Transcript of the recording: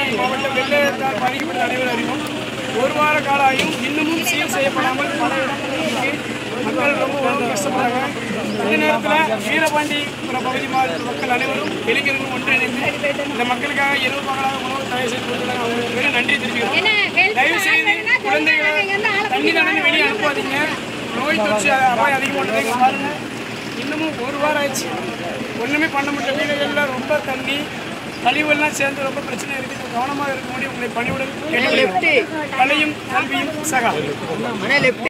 திருவண்ணாமலை மாவட்டம் வெள்ளத்தால் பாதிக்கப்பட்ட அனைவரும் அறிவோம் ஒரு வார காலாயும் இன்னமும் சீல் செய்யப்படாமல் பல இடங்களில் இருக்கு. மக்கள் ரொம்ப உணவு கஷ்டப்படுறாங்க இந்த நேரத்தில் வீரபாண்டி பகுதி மாவட்ட மக்கள் அனைவரும் இளைஞர்களும் ஒன்றிணைந்து இந்த மக்களுக்காக இரவு பகலாக உணவு தயார் செய்து கொடுத்துருக்காங்க அவங்களுக்கு பேர் நன்றி தெரிவிக்கிறோம் தயவு செய்து குழந்தைகளை தண்ணி நடந்து வெளியே அனுப்பாதீங்க நோய் தொற்று அபாயம் அதிகமாக இங்க பாருங்க இன்னமும் ஒரு வாரம் ஆயிடுச்சு ஒன்றுமே பண்ண முடியல வீடுகளில் ரொம்ப தண்ணி கழிவெல்லாம் சேர்ந்து ரொம்ப பிரச்சனை இருக்குது கவனமாக இருக்கும்படி உங்களை பணிவுடன் கேட்டுக்கொள்கிறேன். கலையும் கல்வியும் சகா